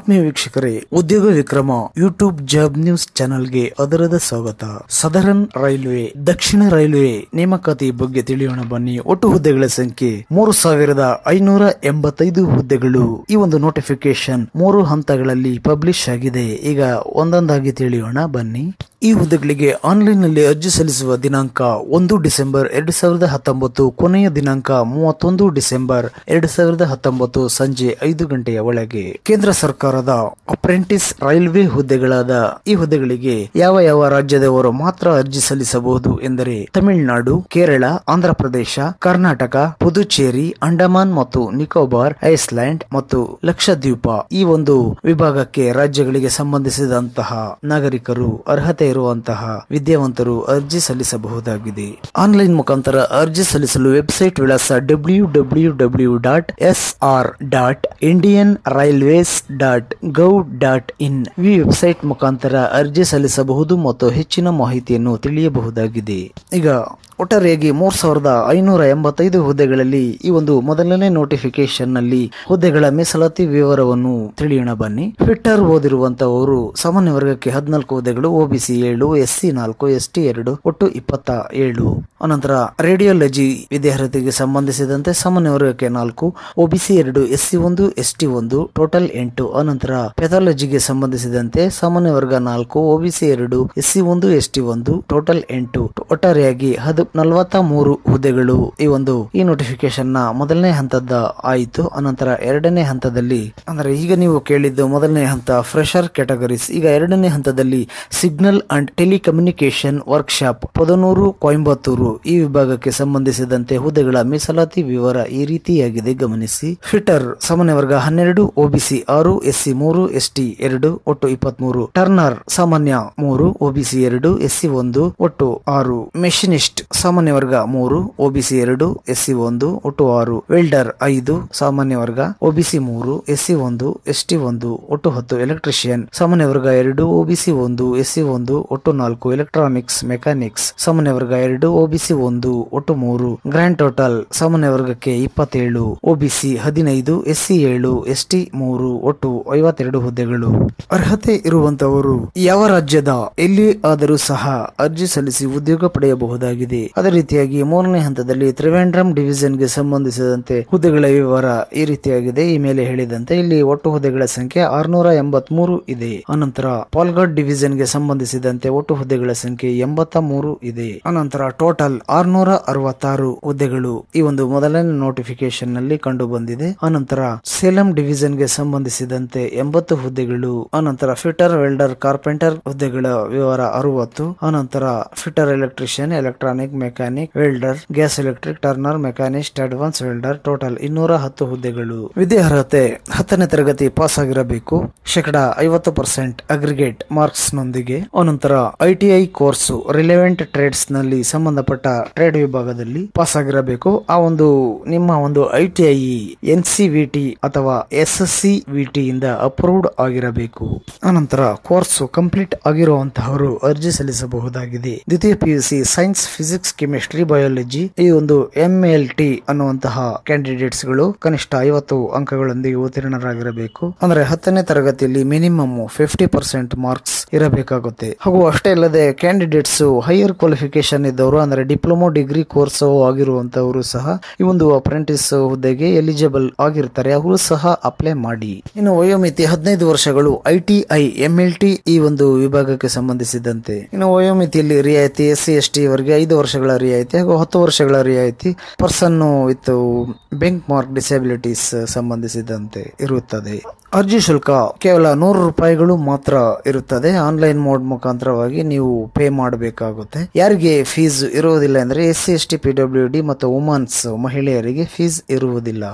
ಆತ್ಮೀಯ ವೀಕ್ಷಕರೇ ಉದ್ಯೋಗ ವಿಕ್ರಮ ಯೂಟ್ಯೂಬ್ ಜಾಬ್ ನ್ಯೂಸ್ ಚಾನೆಲ್ಗೆ ಅದರದ ಸ್ವಾಗತ ಸದರನ್ ರೈಲ್ವೆ ದಕ್ಷಿಣ ರೈಲ್ವೆ ನೇಮಕಾತಿ ಬಗ್ಗೆ ತಿಳಿಯೋಣ ಬನ್ನಿ ಒಟ್ಟು ಹುದ್ದೆಗಳ ಸಂಖ್ಯೆ ಮೂರು ಸಾವಿರದ ಐನೂರ ಎಂಬತ್ತೈದು ಹುದ್ದೆಗಳು ಈ ಒಂದು ನೋಟಿಫಿಕೇಶನ್ ಮೂರು ಹಂತಗಳಲ್ಲಿ ಪಬ್ಲಿಷ್ ಆಗಿದೆ ಈಗ ಒಂದೊಂದಾಗಿ ತಿಳಿಯೋಣ ಬನ್ನಿ ಈ ಹುದ್ದೆಗಳಿಗೆ ಆನ್ಲೈನ್ ನಲ್ಲಿ ಅರ್ಜಿ ಸಲ್ಲಿಸುವ ದಿನಾಂಕ ಒಂದು ಡಿಸೆಂಬರ್ ಎರಡು ಸಾವಿರದ ಹತ್ತೊಂಬತ್ತು ಕೊನೆಯ ದಿನಾಂಕ ಮೂವತ್ತೊಂದು ಡಿಸೆಂಬರ್ ಎರಡು ಸಾವಿರದ ಹತ್ತೊಂಬತ್ತು ಸಂಜೆ ಐದು ಗಂಟೆಯ ಒಳಗೆ ಕೇಂದ್ರ ಸರ್ಕಾರದ ಅಪ್ರೆಂಟಿಸ್ ರೈಲ್ವೆ ಹುದ್ದೆಗಳಾದ ಈ ಹುದ್ದೆಗಳಿಗೆ ಯಾವ ಯಾವ ರಾಜ್ಯದವರು ಮಾತ್ರ ಅರ್ಜಿ ಸಲ್ಲಿಸಬಹುದು ಎಂದರೆ ತಮಿಳುನಾಡು ಕೇರಳ ಆಂಧ್ರಪ್ರದೇಶ ಕರ್ನಾಟಕ ಪುದುಚೇರಿ ಅಂಡಮಾನ್ ಮತ್ತು ನಿಕೋಬಾರ್ ಐಸ್ಲ್ಯಾಂಡ್ ಮತ್ತು ಲಕ್ಷದ್ವೀಪ ಈ ಒಂದು ವಿಭಾಗಕ್ಕೆ ರಾಜ್ಯಗಳಿಗೆ ಸಂಬಂಧಿಸಿದಂತಹ ನಾಗರಿಕರು ಅರ್ಹತೆ ಇರುವಂತಹ ವಿದ್ಯಾವಂತರು ಅರ್ಜಿ ಸಲ್ಲಿಸಬಹುದಾಗಿದೆ ಆನ್ಲೈನ್ ಮುಖಾಂತರ ಅರ್ಜಿ ಸಲ್ಲಿಸಲು ವೆಬ್ಸೈಟ್ ವಿಳಾಸ W W W dot S R dot Indian railways dot gov dot in ಈ ವೆಬ್ಸೈಟ್ ಮುಖಾಂತರ ಅರ್ಜಿ ಸಲ್ಲಿಸಬಹುದು ಮತ್ತು ಹೆಚ್ಚಿನ ಮಾಹಿತಿಯನ್ನು ತಿಳಿಯಬಹುದಾಗಿದೆ ಈಗ ಒಟ್ಟಾರೆಯಾಗಿ ಮೂರ್ ಸಾವಿರದ ಐನೂರ ಎಂಬತ್ತೈದು ಹುದ್ದೆಗಳಲ್ಲಿ ಈ ಒಂದು ಮೊದಲನೇ ನೋಟಿಫಿಕೇಶನ್ ನಲ್ಲಿ ಹುದ್ದೆಗಳ ಮೀಸಲಾತಿ ವಿವರವನ್ನು ತಿಳಿಯೋಣ ಬನ್ನಿ ಫಿಟ್ಟರ್ ಓದಿರುವಂತವರು ಸಾಮಾನ್ಯ ವರ್ಗಕ್ಕೆ ಹದಿನಾಲ್ಕು ಹುದ್ದೆಗಳು ಒಬಿಸಿ ಏಳು ಎಸ್ಸಿ ನಾಲ್ಕು ಎಸ್ಟಿ ಎರಡು ಒಟ್ಟು ಇಪ್ಪತ್ತ ಏಳು ಅನಂತರ ರೇಡಿಯಾಲಜಿ ವಿದ್ಯಾರ್ಥಿಗೆ ಸಂಬಂಧಿಸಿದಂತೆ ಸಾಮಾನ್ಯ ವರ್ಗಕ್ಕೆ ನಾಲ್ಕು ಒಬಿಸಿ ಎರಡು ಎಸ್ಸಿ ಒಂದು ಎಸ್ಟಿ ಒಂದು ಟೋಟಲ್ ಎಂಟು ಅನಂತರ ಪೆಥಾಲಜಿಗೆ ಸಂಬಂಧಿಸಿದಂತೆ ಸಾಮಾನ್ಯ ವರ್ಗ ನಾಲ್ಕು ಒಬಿಸಿ ಎರಡು ಎಸ್ಸಿ ಒಂದು ಎಸ್ಟಿ ಒಂದು ಟೋಟಲ್ ಎಂಟು ಒಟ್ಟಾರೆಯಾಗಿ ಹದ್ ನಲವತ್ತ ಮೂರು ಹುದ್ದೆಗಳು ಈ ಒಂದು ಈ ನೋಟಿಫಿಕೇಶನ್ ನ ಮೊದಲನೇ ಹಂತದ ಆಯಿತು ಅನಂತರ ಎರಡನೇ ಹಂತದಲ್ಲಿ ಅಂದ್ರೆ ಈಗ ನೀವು ಕೇಳಿದ್ದು ಮೊದಲನೇ ಹಂತ ಫ್ರೆಶರ್ ಕ್ಯಾಟಗರೀಸ್ ಈಗ ಎರಡನೇ ಹಂತದಲ್ಲಿ signal and telecommunication workshop Podanur Coimbatore ಈ ವಿಭಾಗಕ್ಕೆ ಸಂಬಂಧಿಸಿದಂತೆ ಹುದ್ದೆಗಳ ಮೀಸಲಾತಿ ವಿವರ ಈ ರೀತಿಯಾಗಿದೆ ಗಮನಿಸಿ ಫಿಟರ್ ಸಾಮಾನ್ಯ ವರ್ಗ ಹನ್ನೆರಡು ಒಬಿಸಿ ಆರು ಎಸ್ಸಿ ಮೂರು ಎಸ್ಟಿ ಎರಡು ಒಟ್ಟು ಇಪ್ಪತ್ಮೂರು ಟರ್ನರ್ ಸಾಮಾನ್ಯ ಮೂರು ಒಬಿಸಿ ಎರಡು ಎಸ್ಸಿ ಒಂದು ಒಟ್ಟು ಆರು ಮೆಷಿನಿಸ್ಟ್ ಸಾಮಾನ್ಯ ವರ್ಗ ಮೂರು ಒಬಿಸಿ ಎರಡು ಎಸ್ಸಿ ಒಂದು ಒಟ್ಟು ಆರು ವೆಲ್ಡರ್ ಐದು ಸಾಮಾನ್ಯ ವರ್ಗ ಒಬಿಸಿ ಮೂರು ಎಸ್ಸಿ ಒಂದು ಎಸ್ಟಿ ಒಂದು ಒಟ್ಟು ಹತ್ತು ಎಲೆಕ್ಟ್ರಿಷಿಯನ್ ಸಾಮಾನ್ಯ ವರ್ಗ ಎರಡು ಒಬಿಸಿ ಒಂದು ಎಸ್ಸಿ ಒಂದು ಒಟ್ಟು ನಾಲ್ಕು ಎಲೆಕ್ಟ್ರಾನಿಕ್ಸ್ ಮೆಕ್ಯಾನಿಕ್ಸ್ ಸಾಮಾನ್ಯ ವರ್ಗ ಎರಡು ಒಬಿಸಿ ಒಂದು ಒಟ್ಟು ಮೂರು ಗ್ರ್ಯಾಂಡ್ ಟೋಟಲ್ ಸಾಮಾನ್ಯ ವರ್ಗಕ್ಕೆ ಇಪ್ಪತ್ತೇಳು ಒಬಿಸಿ ಹದಿನೈದು ಎಸ್ಸಿ ಏಳು ಎಸ್ಟಿ ಮೂರು ಒಟ್ಟು ಐವತ್ತೆರಡು ಹುದ್ದೆಗಳು ಅರ್ಹತೆ ಇರುವಂತವರು ಯಾವ ರಾಜ್ಯದ ಎಲ್ಲಿ ಆದರೂ ಸಹ ಅರ್ಜಿ ಸಲ್ಲಿಸಿ ಉದ್ಯೋಗ ಪಡೆಯಬಹುದಾಗಿದೆ ಅದೇ ರೀತಿಯಾಗಿ ಮೂರನೇ ಹಂತದಲ್ಲಿ ತ್ರಿವೇಂದ್ರಂ ಡಿವಿಷನ್ ಗೆ ಸಂಬಂಧಿಸಿದಂತೆ ಹುದ್ದೆಗಳ ವಿವರ ಈ ರೀತಿಯಾಗಿದೆ ಈ ಮೇಲೆ ಹೇಳಿದಂತೆ ಇಲ್ಲಿ ಒಟ್ಟು ಹುದ್ದೆಗಳ ಸಂಖ್ಯೆ ಆರ್ನೂರ ಎಂಬತ್ಮೂರು ಇದೆ ಅನಂತರ ಪಾಲ್ಗಡ್ ಡಿವಿಷನ್ ಗೆ ಸಂಬಂಧಿಸಿದಂತೆ ಒಟ್ಟು ಹುದ್ದೆಗಳ ಸಂಖ್ಯೆ ಎಂಬತ್ತ ಮೂರು ಇದೆ ಅನಂತರ ಟೋಟಲ್ ಆರ್ನೂರ ಅರವತ್ತಾರು ಹುದ್ದೆಗಳು ಈ ಒಂದು ಮೊದಲನೇ ನೋಟಿಫಿಕೇಶನ್ ನಲ್ಲಿ ಕಂಡು ಬಂದಿದೆ ಅನಂತರ ಸೇಲಂ ಡಿವಿಷನ್ ಗೆ ಸಂಬಂಧಿಸಿದಂತೆ ಎಂಬತ್ತು ಹುದ್ದೆಗಳು ಅನಂತರ ಫಿಟರ್ ವೆಲ್ಡರ್ ಕಾರ್ಪೆಂಟರ್ ಹುದ್ದೆಗಳ ವಿವರ ಅರವತ್ತು ಅನಂತರ fitter electrician electronic mechanic welder gas electric turner machinist advance welder total ಇನ್ನೂರ ಹತ್ತು ಹುದ್ದೆಗಳು ವಿದ್ಯಾರ್ಹತೆ ಹತ್ತನೇ ತರಗತಿ ಪಾಸ್ ಆಗಿರಬೇಕು ಶೇಕಡ ಐವತ್ತು ಪರ್ಸೆಂಟ್ ಅಗ್ರಿಗೇಟ್ ಮಾರ್ಕ್ಸ್ ನೊಂದಿಗೆ ಅನಂತರ ಐಟಿಐ ಕೋರ್ಸ್ ರಿಲೆವೆಂಟ್ ಟ್ರೇಡ್ಸ್ ನಲ್ಲಿ ಸಂಬಂಧಪಟ್ಟ ಟ್ರೇಡ್ ವಿಭಾಗದಲ್ಲಿ ಪಾಸ್ ಆಗಿರಬೇಕು ಆ ಒಂದು ನಿಮ್ಮ ಒಂದು ITI N C V T ಅಥವಾ S S C V T ಇಂದ ಅಪ್ರೂವ್ಡ್ ಆಗಿರಬೇಕು ಅನಂತರ ಕೋರ್ಸ್ ಕಂಪ್ಲೀಟ್ ಆಗಿರುವಂತಹವರು ಅರ್ಜಿ ಸಲ್ಲಿಸಬಹುದಾಗಿದೆ ದ್ವಿತೀಯ PUC science physics chemistry biology ಈ ಒಂದು ಎಂ ಎಲ್ ಟಿ ಅನ್ನುವಂತಹ ಕ್ಯಾಂಡಿಡೇಟ್ಸ್ ಗಳು ಕನಿಷ್ಠ ಐವತ್ತು ಅಂಕಗಳೊಂದಿಗೆ ಉತ್ತೀರ್ಣರಾಗಿರಬೇಕು ಅಂದ್ರೆ ಹತ್ತನೇ ತರಗತಿಯಲ್ಲಿ ಮಿನಿಮಮ್ ಫಿಫ್ಟಿ ಪರ್ಸೆಂಟ್ ಮಾರ್ಕ್ಸ್ ಇರಬೇಕಾಗುತ್ತೆ ಹಾಗೂ ಅಷ್ಟೇ ಅಲ್ಲದೆ ಕ್ಯಾಂಡಿಡೇಟ್ಸ್ ಹೈಯರ್ ಕ್ವಾಲಿಫಿಕೇಶನ್ ಇದ್ದವರು ಅಂದ್ರೆ ಡಿಪ್ಲೊಮೊ ಡಿಗ್ರಿ ಕೋರ್ಸ್ ಆಗಿರುವಂತವರು ಸಹ ಈ ಒಂದು ಅಪ್ರೆಂಟಿಸ್ ಹುದ್ದೆಗೆ ಎಲಿಜಿಬಲ್ ಆಗಿರ್ತಾರೆ ಅವರು ಸಹ ಅಪ್ಲೈ ಮಾಡಿ ಇನ್ನು ವಯೋಮಿತಿ ಹದಿನೈದು ವರ್ಷಗಳು ಐಟಿಐ ಎಂಎಲ್ ಟಿ ಈ ಒಂದು ವಿಭಾಗಕ್ಕೆ ಸಂಬಂಧಿಸಿದಂತೆ ಇನ್ನು ವಯೋಮಿತಿಯಲ್ಲಿ ರಿಯಾಯಿತಿ ಎಸ್ ಸಿ ಎಸ್ ಟಿ ಅವರಿಗೆ ಐದು ವರ್ಷಗಳ ರಿಯಾಯಿತಿ ಹಾಗೂ ಹತ್ತು ವರ್ಷಗಳ ರಿಯಾಯಿತಿ person with benchmark disabilities ಸಂಬಂಧಿಸಿದಂತೆ ಇರುತ್ತದೆ ಅರ್ಜಿ ಶುಲ್ಕ ಕೇವಲ ನೂರು ರೂಪಾಯಿಗಳು ಮಾತ್ರ ಇರುತ್ತದೆ ಆನ್ಲೈನ್ ಮೋಡ್ ಮುಖಾಂತರವಾಗಿ ನೀವು ಪೇ ಮಾಡಬೇಕಾಗುತ್ತೆ ಯಾರಿಗೆ ಫೀಸ್ ಇರುವುದಿಲ್ಲ ಅಂದ್ರೆ S C S T P W D ಮತ್ತು ವುಮನ್ಸ್ ಮಹಿಳೆಯರಿಗೆ ಫೀಸ್ ಇರುವುದಿಲ್ಲ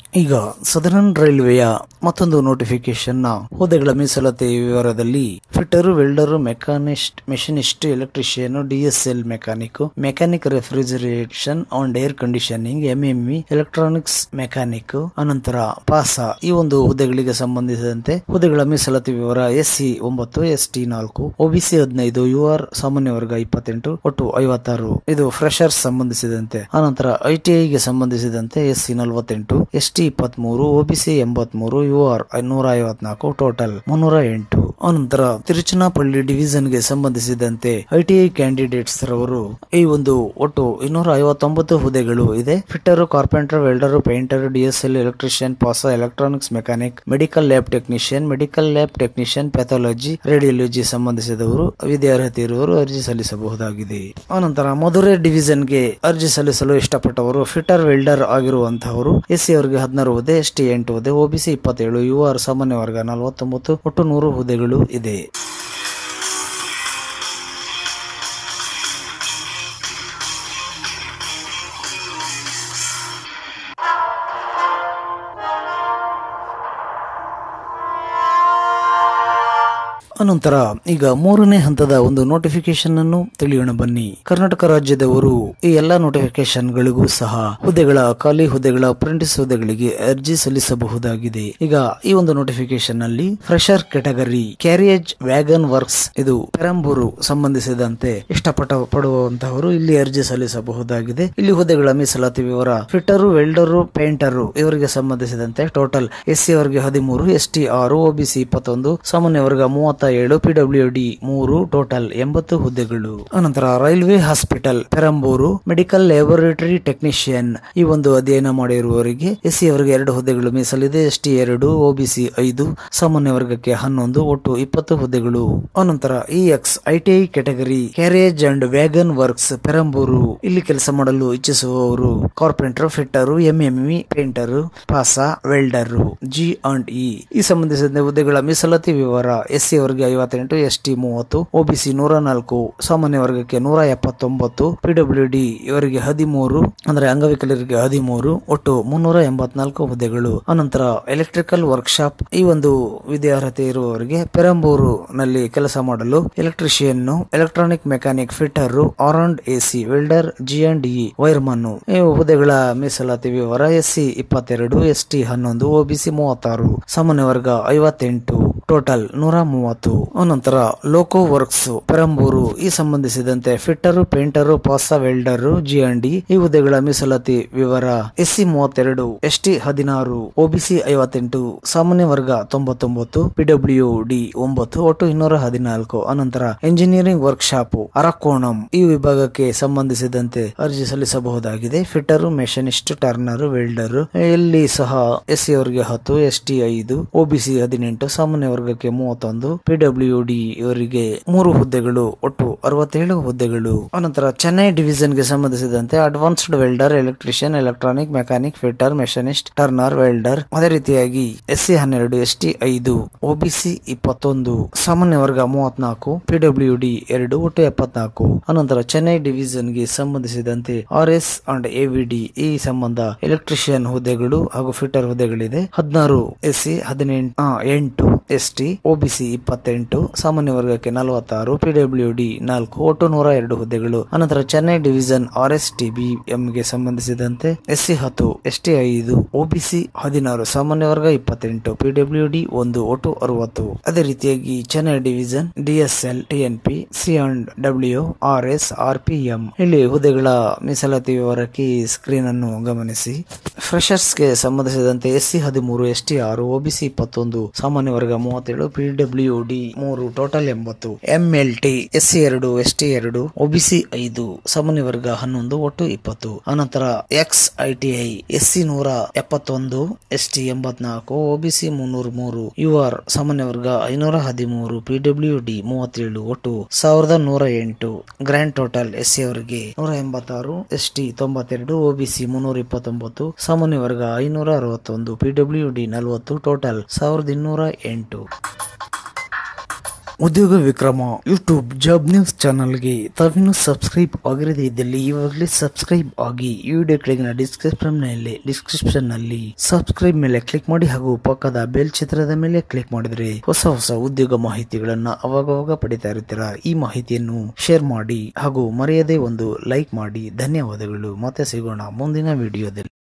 ಈಗ ಸದರನ್ ರೈಲ್ವೆಯ ಮತ್ತೊಂದು ನೋಟಿಫಿಕೇಶನ್ ನ ಹುದ್ದೆಗಳ ಮೀಸಲಾತಿ ವಿವರದಲ್ಲಿ fitter welder machinist machinist electrician DSL mechanic mechanic refrigeration and air conditioning MME electronics mechanic ಅನಂತರ ಪಾಸ ಈ ಒಂದು ಹುದ್ದೆಗಳಿಗೆ ಸಂಬಂಧಿಸಿದಂತೆ ಹುದ್ದೆಗಳ ಮೀಸಲಾತಿ ವಿವರ ಎಸ್ಸಿ ಒಂಬತ್ತು ಎಸ್ ಟಿ ನಾಲ್ಕು ಒಬಿಸಿ ಹದಿನೈದು ಯು ಆರ್ ಸಾಮಾನ್ಯ ವರ್ಗ ಇಪ್ಪತ್ತೆಂಟು ಒಟ್ಟು ಐವತ್ತಾರು ಇದು ಫ್ರೆಶರ್ಸ್ ಸಂಬಂಧಿಸಿದಂತೆ ಅನಂತರ ಐಟಿಐಗೆ ಸಂಬಂಧಿಸಿದಂತೆ ಎಸ್ಸಿ ನಲವತ್ತೆಂಟು ಎಸ್ ಟಿ ಇಪ್ಪತ್ಮೂರು ಒಬಿಸಿ ಎಂಬತ್ಮೂರು ಯು ಆರ್ ನೂರ ಐವತ್ನಾಲ್ಕು ಟೋಟಲ್ ಮುನ್ನೂರ ಎಂಟು ಅನಂತರ ತಿರುಚನಾಪಳ್ಳಿ ಡಿವಿಷನ್ ಗೆ ಸಂಬಂಧಿಸಿದಂತೆ ಐಟಿಐ ಕ್ಯಾಂಡಿಡೇಟ್ಸ್ ರವರು ಈ ಒಂದು ಒಟ್ಟು ಇನ್ನೂರ ಐವತ್ತೊಂಬತ್ತು ಹುದ್ದೆಗಳು ಇದೆ fitter carpenter welder painter DSL electrician PASAA electronics mechanic medical lab technician medical lab technician pathology radiology ಸಂಬಂಧಿಸಿದವರು ವಿದ್ಯಾರ್ಹತೆ ಇರುವವರು ಅರ್ಜಿ ಸಲ್ಲಿಸಬಹುದಾಗಿದೆ ಅನಂತರ ಮಧುರೆ ಡಿವಿಷನ್ ಗೆ ಅರ್ಜಿ ಸಲ್ಲಿಸಲು ಇಷ್ಟಪಟ್ಟವರು ಫಿಟ್ಟರ್ ವೆಲ್ಡರ್ ಆಗಿರುವಂತಹವರು ಎಸ್ಸಿ ಅವರಿಗೆ ಹದಿನಾರು ಹುದ್ದೆ ಎಸ್ಟಿ ಎಂಟು ಹುದ್ದೆ ಒಬಿಸಿ ಇಪ್ಪತ್ತೇಳು ಯು ಆರ್ ಸಾಮಾನ್ಯ ವರ್ಗ ನಲವತ್ತೊಂಬತ್ತು ಒಟ್ಟು ನೂರು ಹುದ್ದೆಗಳು ಇದೆ ಅನಂತರ ಈಗ ಮೂರನೇ ಹಂತದ ಒಂದು ನೋಟಿಫಿಕೇಶನ್ ಅನ್ನು ತಿಳಿಯೋಣ ಬನ್ನಿ ಕರ್ನಾಟಕ ರಾಜ್ಯದವರು ಈ ಎಲ್ಲಾ ನೋಟಿಫಿಕೇಶನ್ ಗಳಿಗೂ ಸಹ ಹುದ್ದೆಗಳ ಖಾಲಿ ಹುದ್ದೆಗಳ ಅಪ್ರೆಂಟಿಸ್ ಹುದ್ದೆಗಳಿಗೆ ಅರ್ಜಿ ಸಲ್ಲಿಸಬಹುದಾಗಿದೆ ಈಗ ಈ ಒಂದು ನೋಟಿಫಿಕೇಶನ್ ನಲ್ಲಿ fresher category carriage wagon works ಇದು ಪೆರಂಬೂರು ಸಂಬಂಧಿಸಿದಂತೆ ಇಷ್ಟಪಟ್ಟ ಪಡುವಂತಹವರು ಇಲ್ಲಿ ಅರ್ಜಿ ಸಲ್ಲಿಸಬಹುದಾಗಿದೆ ಇಲ್ಲಿ ಹುದ್ದೆಗಳ ಮೀಸಲಾತಿ ವಿವರ ಫಿಟ್ಟರು ವೆಲ್ಡರು ಪೇಂಟರು ಇವರಿಗೆ ಸಂಬಂಧಿಸಿದಂತೆ ಟೋಟಲ್ ಎಸ್ಸಿ ಅವರಿಗೆ ಹದಿಮೂರು ಎಸ್ಟಿ ಆರು ಒಬಿಸಿ ಇಪ್ಪತ್ತೊಂದು ಸಾಮಾನ್ಯ ವರ್ಗ ಮೂವತ್ತ ಏಳು ಪಿಡಬ್ಲ್ಯೂ ಡಿ ಮೂರು ಟೋಟಲ್ ಎಂಬತ್ತು ಹುದ್ದೆಗಳು ಅನಂತರ railway hospital Perambur medical laboratory technician ಈ ಒಂದು ಅಧ್ಯಯನ ಮಾಡಿರುವವರಿಗೆ ಎಸ್ಸಿ ಅವರಿಗೆ ಎರಡು ಹುದ್ದೆಗಳು ಮೀಸಲಿದೆ ಎಸ್ಟಿ ಎರಡು ಒಬಿಸಿ ಐದು ಸಾಮಾನ್ಯ ವರ್ಗಕ್ಕೆ ಹನ್ನೊಂದು ಒಟ್ಟು ಇಪ್ಪತ್ತು ಹುದ್ದೆಗಳು ಅನಂತರ E X ITI category carriage and wagon works Perambur ಇಲ್ಲಿ ಕೆಲಸ ಮಾಡಲು ಇಚ್ಛಿಸುವವರು carpenter fitter MME painter PASAA welder G and E ಈ ಸಂಬಂಧಿಸಿದ ಹುದ್ದೆಗಳ ಮೀಸಲಾತಿ ವಿವರ ಎಸ್ಸಿ ಅವರಿಗೆ ಐವತ್ತೆಂಟು ಎಸ್ಟಿ ಮೂವತ್ತು ಒಬಿಸಿ ನೂರ ನಾಲ್ಕು ಸಾಮಾನ್ಯ ವರ್ಗಕ್ಕೆ ನೂರ ಎಪ್ಪತ್ತೊಂಬತ್ತು ಪಿಡಬ್ಲ್ಯೂ ಡಿ ಇವರಿಗೆ ಹದಿಮೂರು ಅಂದ್ರೆ ಅಂಗವಿಕಲರಿಗೆ ಹದಿಮೂರು ಒಟ್ಟು ಮುನ್ನೂರ ಎಂಬತ್ನಾಲ್ಕು ಹುದ್ದೆಗಳು ಅನಂತರ ಎಲೆಕ್ಟ್ರಿಕಲ್ ವರ್ಕ್ಶಾಪ್ ಈ ಒಂದು ವಿದ್ಯಾರ್ಹತೆ ಇರುವವರಿಗೆ ಪೆರಂಬೂರು ನಲ್ಲಿ ಕೆಲಸ ಮಾಡಲು electrician electronic mechanic fitter R and AC welder G and E wireman ಈ ಹುದ್ದೆಗಳ ಮೀಸಲಾತಿ ವಿವರ ಎಸ್ಸಿ ಇಪ್ಪತ್ತೆರಡು ಎಸ್ಟಿ ಹನ್ನೊಂದು ಒಬಿಸಿ ಮೂವತ್ತಾರು ಸಾಮಾನ್ಯ ವರ್ಗ ಐವತ್ತೆಂಟು ಟೋಟಲ್ ನೂರ ಮೂವತ್ತು ಅನಂತರ ಲೋಕೋ ವರ್ಕ್ಸ್ ಪೆರಂಬೂರು ಈ ಸಂಬಂಧಿಸಿದಂತೆ fitter painter PASAA welder G and D ಈ ಹುದ್ದೆಗಳ ಮೀಸಲಾತಿ ವಿವರ ಎಸ್ಸಿ ಮೂವತ್ತೆರಡು ಎಸ್ಟಿ ಹದಿನಾರು ಒಬಿಸಿ ಐವತ್ತೆಂಟು ಸಾಮಾನ್ಯ ವರ್ಗ ತೊಂಬತ್ತೊಂಬತ್ತು ಪಿಡಬ್ಲ್ಯೂ ಡಿ ಒಂಬತ್ತು ಒಟ್ಟು ಇನ್ನೂರ ಹದಿನಾಲ್ಕು ಅನಂತರ ಎಂಜಿನಿಯರಿಂಗ್ ವರ್ಕ್ಶಾಪ್ ಅರಕೋಣಂ ಈ ವಿಭಾಗಕ್ಕೆ ಸಂಬಂಧಿಸಿದಂತೆ ಅರ್ಜಿ ಸಲ್ಲಿಸಬಹುದಾಗಿದೆ ಫಿಟ್ಟರು ಮೆಷನಿಸ್ಟ್ ಟರ್ನರ್ ವೆಲ್ಡರ್ ಇಲ್ಲಿ ಸಹ ಎಸ್ಸಿ ಅವರಿಗೆ ಹತ್ತು ಎಸ್ಟಿ ಐದು ಒಬಿಸಿ ಹದಿನೆಂಟು ಸಾಮಾನ್ಯ ವರ್ಗಕ್ಕೆ ಮೂವತ್ತೊಂದು ಪಿಡಬ್ಲ್ಯೂ ಡಿ ಇವರಿಗೆ ಮೂರು ಹುದ್ದೆಗಳು ಒಟ್ಟು ಅರವತ್ತೇಳು ಹುದ್ದೆಗಳು ಅನಂತರ ಚೆನ್ನೈ ಡಿವಿಷನ್ ಗೆ ಸಂಬಂಧಿಸಿದಂತೆ advanced welder electrician electronic mechanic fitter machinist turner welder ಅದೇ ರೀತಿಯಾಗಿ ಎಸ್ಸಿ ಹನ್ನೆರಡು ಎಸ್ಟಿ ಐದು ಒಬಿಸಿ ಇಪ್ಪತ್ತೊಂದು ಸಾಮಾನ್ಯ ವರ್ಗ ಮೂವತ್ನಾಲ್ಕು ಪಿಡಬ್ಲ್ಯೂ ಡಿ ಎರಡು ಒಟ್ಟು ಎಪ್ಪತ್ನಾಲ್ಕು ಅನಂತರ ಚೆನ್ನೈ ಡಿವಿಷನ್ ಗೆ ಸಂಬಂಧಿಸಿದಂತೆ ಆರ್ ಎಸ್ ಅಂಡ್ ಎವಿಡಿ ಈ ಸಂಬಂಧ ಎಲೆಕ್ಟ್ರಿಷಿಯನ್ ಹುದ್ದೆಗಳು ಹಾಗೂ ಫಿಟರ್ ಹುದ್ದೆಗಳಿದೆ ಹದಿನಾರು ಎಸ್ಸಿ ಹದಿನೆಂಟು ಎಂಟು ಎಸ್ಟಿ ಒಬಿಸಿ ಇಪ್ಪತ್ತೆಂಟು ಸಾಮಾನ್ಯ ವರ್ಗಕ್ಕೆ ನಲವತ್ತಾರು ಪಿಡಬ್ಲ್ಯೂ ಡಿ ನಾಲ್ಕು ಒಟ್ಟು ನೂರ ಎರಡು ಹುದ್ದೆಗಳು ಅನಂತರ Chennai division R S T B ಎಂಗೆ ಸಂಬಂಧಿಸಿದಂತೆ ಎಸ್ಸಿ ಹತ್ತು ಎಸ್ಟಿ ಐದು ಒಬಿಸಿ ಹದಿನಾರು ಸಾಮಾನ್ಯ ವರ್ಗ ಇಪ್ಪತ್ತೆಂಟು ಪಿಡಬ್ಲ್ಯೂ ಡಿ ಒಂದು ಒಟ್ಟು ಅರವತ್ತು ಅದೇ ರೀತಿಯಾಗಿ Chennai division DSL TNP C and W R S R P M ಇಲ್ಲಿ ಹುದ್ದೆಗಳ ಮೀಸಲಾತಿ ವಿವರಕ್ಕೆ ಸ್ಕ್ರೀನ್ ಅನ್ನು ಗಮನಿಸಿ ಫ್ರೆಶರ್ಸ್ ಗೆ ಸಂಬಂಧಿಸಿದಂತೆ ಎಸ್ಸಿ ಹದಿಮೂರು ಎಸ್ಟಿ ಆರು ಒಬಿಸಿ ಇಪ್ಪತ್ತೊಂದು ಸಾಮಾನ್ಯ ವರ್ಗ ಮೂವತ್ತೇಳು ಪಿಡಬ್ಲ್ಯೂ ಡಿ ಮೂರು ಟೋಟಲ್ ಎಂಬತ್ತು ಎಂಎಲ್ ಟಿ ಎಸ್ಸಿ ಎರಡು ಎಸ್ಟಿ ಎರಡು ಒಬಿಸಿ ಐದು ಸಾಮಾನ್ಯ ವರ್ಗ ಹನ್ನೊಂದು ಒಟ್ಟು ಇಪ್ಪತ್ತು ಅನಂತರ ಎಕ್ಸ್ ಐಟಿಐ ಎಸ್ಸಿ ನೂರ ಎಪ್ಪತ್ತೊಂದು ಎಸ್ಟಿ ಎಂಬತ್ನಾಲ್ಕು ಒಬಿಸಿ ಮುನ್ನೂರ ಮೂರು ಯು ಆರ್ ಸಾಮಾನ್ಯ ವರ್ಗ ಐನೂರ ಹದಿಮೂರು ಪಿಡಬ್ಲ್ಯೂ ಡಿ ಮೂವತ್ತೇಳು ಒಟ್ಟು ಸಾವಿರದ ನೂರ ಎಂಟು ಗ್ರ್ಯಾಂಡ್ ಟೋಟಲ್ ಎಸ್ಸಿ ಅವರಿಗೆ ನೂರ ಎಂಬತ್ತಾರು ಎಸ್ಟಿ ತೊಂಬತ್ತೆರಡು ಒಬಿಸಿ ಮುನ್ನೂರ ಇಪ್ಪತ್ತೊಂಬತ್ತು ಸಾಮಾನ್ಯ ವರ್ಗ ಐನೂರ ಅರವತ್ತೊಂದು ಪಿಡಬ್ಲ್ಯೂ ಡಿ ನಲವತ್ತು ಟೋಟಲ್ ಸಾವಿರದ ಇನ್ನೂರ ಎಂಟು ಉದ್ಯೋಗ ವಿಕ್ರಮ ಯೂಟ್ಯೂಬ್ ಜಾಬ್ ನ್ಯೂಸ್ ಚಾನಲ್ಗೆ ತಾವಿನ್ನು ಸಬ್ಸ್ಕ್ರೈಬ್ ಆಗಿರದೇ ಇದ್ದಲ್ಲಿ ಇವಾಗಲೇ ಸಬ್ಸ್ಕ್ರೈಬ್ ಆಗಿ ಈ ವಿಡಿಯೋ ಕೆಳಗಿನ ಡಿಸ್ಕ್ರಿಪ್ಷನ್ ನಲ್ಲಿ ಡಿಸ್ಕ್ರಿಪ್ಷನ್ ನಲ್ಲಿ ಸಬ್ಸ್ಕ್ರೈಬ್ ಮೇಲೆ ಕ್ಲಿಕ್ ಮಾಡಿ ಹಾಗೂ ಪಕ್ಕದ ಬೆಲ್ ಚಿತ್ರದ ಮೇಲೆ ಕ್ಲಿಕ್ ಮಾಡಿದ್ರೆ ಹೊಸ ಹೊಸ ಉದ್ಯೋಗ ಮಾಹಿತಿಗಳನ್ನ ಅವಾಗವಾಗ ಪಡಿತಾ ಇರ್ತೀರಾ ಈ ಮಾಹಿತಿಯನ್ನು ಶೇರ್ ಮಾಡಿ ಹಾಗೂ ಮರೆಯದೆ ಒಂದು ಲೈಕ್ ಮಾಡಿ ಧನ್ಯವಾದಗಳು ಮತ್ತೆ ಸಿಗೋಣ ಮುಂದಿನ ವಿಡಿಯೋದಲ್ಲಿ